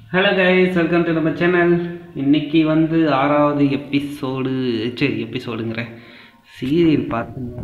Hello guys welcome to நம்ம channel இன்னைக்கு வந்து ஆறாவது எபிசோடு சரி எபிசோடுங்கிறேன் சீரியல் பார்த்துங்க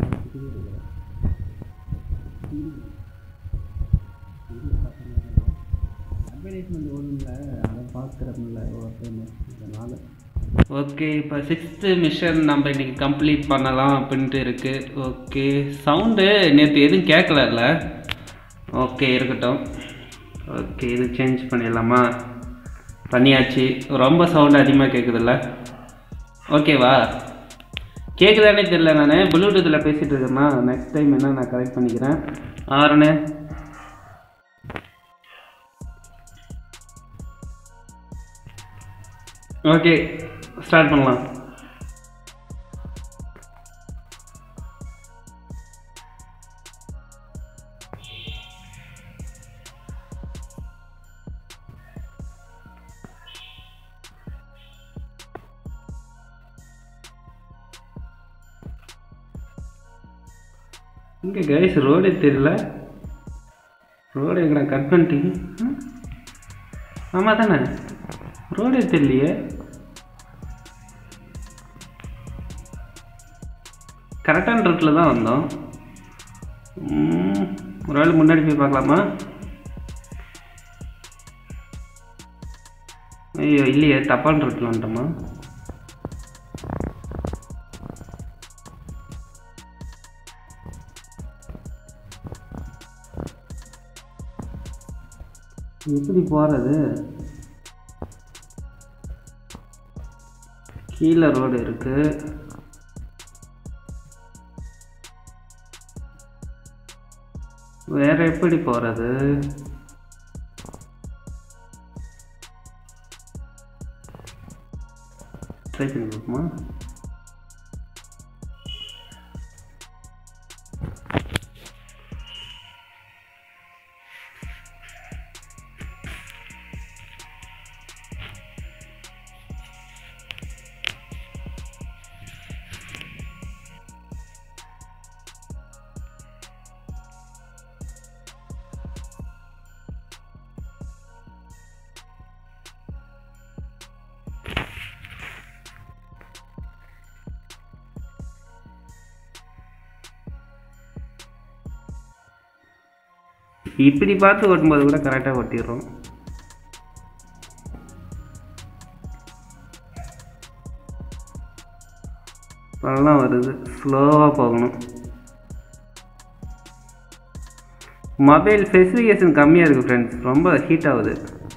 அட்வர்டைஸ்மெண்ட் ஓடுங்கள அதை பார்க்குறோம்ல அதனால் ஓகே இப்போ சிக்ஸ்த்து மிஷன் நம்ம இன்னைக்கு கம்ப்ளீட் பண்ணலாம் அப்படின்ட்டு இருக்குது ஓகே சவுண்டு நேற்று எதுவும் கேட்கலல்ல ஓகே இருக்கட்டும் ஓகே இது சேஞ்ச் பண்ணிடலாமா பண்ணியாச்சு ரொம்ப சவுண்ட் அதிகமாக கேட்குதுல்ல ஓகேவா கேட்குதானே தெரில நான் ப்ளூடூத்தில் பேசிகிட்டு இருக்கேன்னா நெக்ஸ்ட் டைம் என்ன நான் கரெக்ட் பண்ணிக்கிறேன் ஆறுனே ஓகே ஸ்டார்ட் பண்ணலாம் இங்கே கைஸ் ரோடே தெரியல ரோடு எங்கடா கட் பண்ணிட்டீங்க ம்? ஆமாம் தானே ரோடே தெரியலையே கரெக்டான ரூட்டில் தான் வந்தோம் ம், ஒரு வேளை முன்னாடி போய் பார்க்கலாமா ஐயோ இல்லையே தப்பான ரூட்டில் வந்துட்டோமா எப்படி போகிறது கீழே ரோடு இருக்கு வேற எப்படி போகிறது ட்ரை பண்ணி பார்ப்போமா இப்படி பார்த்து ஓட்டும்போது கூட கரெக்டாக ஓட்டிடுறோம் பள்ளம் வருது ஸ்லோவாக போகணும் மொபைல் ஸ்பெசிஃபிகேஷன் கம்மியாக இருக்குது ஃப்ரெண்ட்ஸ் ரொம்ப ஹீட் ஆகுது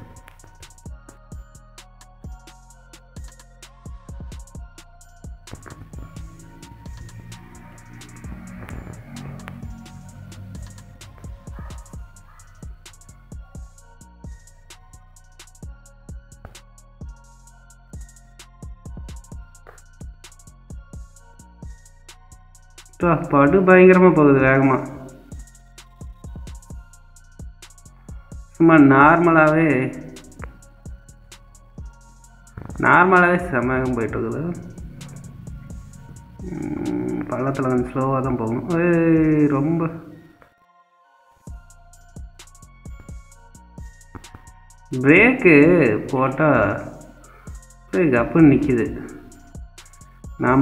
அப்பா, படு பயங்கரமாக போகுது வேகமாக சும்மா நார்மலாகவே நார்மலாகவே செம்மகம் போயிட்டு இருக்குது ம், பள்ளத்தில் கொஞ்சம் ஸ்லோவாக தான் போகணும் ஏய் ரொம்ப பிரேக்கு போட்டால் கப்புன்னு நிற்கிது நாம்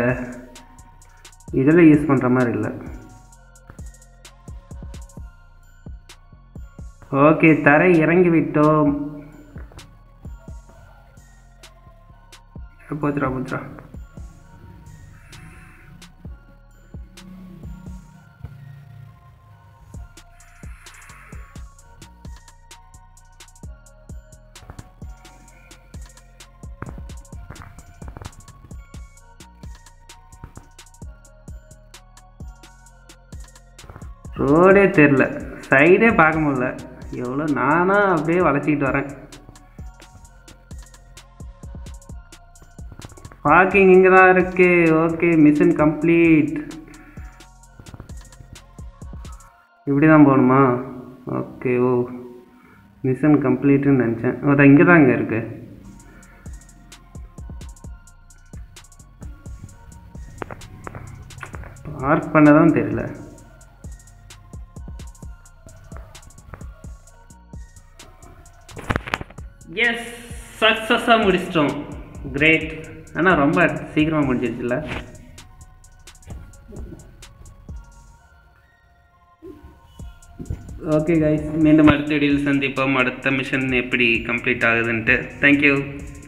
இதில் யூஸ் பண்ணுற மாதிரி இல்லை ஓகே தரை இறங்கி விட்டோம் போச்சுரா போச்சுரா ரோடே தெரில சைடே பார்க்க முடியல எவ்வளோ நானாக அப்படியே வளைச்சிக்கிட்டு வரேன் பார்க்கிங் இங்கே தான் இருக்கு ஓகே மிஷன் கம்ப்ளீட் இப்படி தான் போகணுமா ஓகே ஓ மிஷன் கம்ப்ளீட்டுன்னு நினச்சேன் ஓ இங்கே தான் இங்கே இருக்கு பார்க் பண்ண தான் தெரியல எஸ் சக்ஸஸாக முடிச்சிட்டோம் கிரேட் ஆனால் ரொம்ப சீக்கிரமாக முடிஞ்சிருச்சுல்ல ஓகே கைஸ் மீண்டும் அடுத்த வீடியோவில் சந்திப்போம் அடுத்த மிஷன் எப்படி கம்ப்ளீட் ஆகுதுன்ட்டு தேங்க்யூ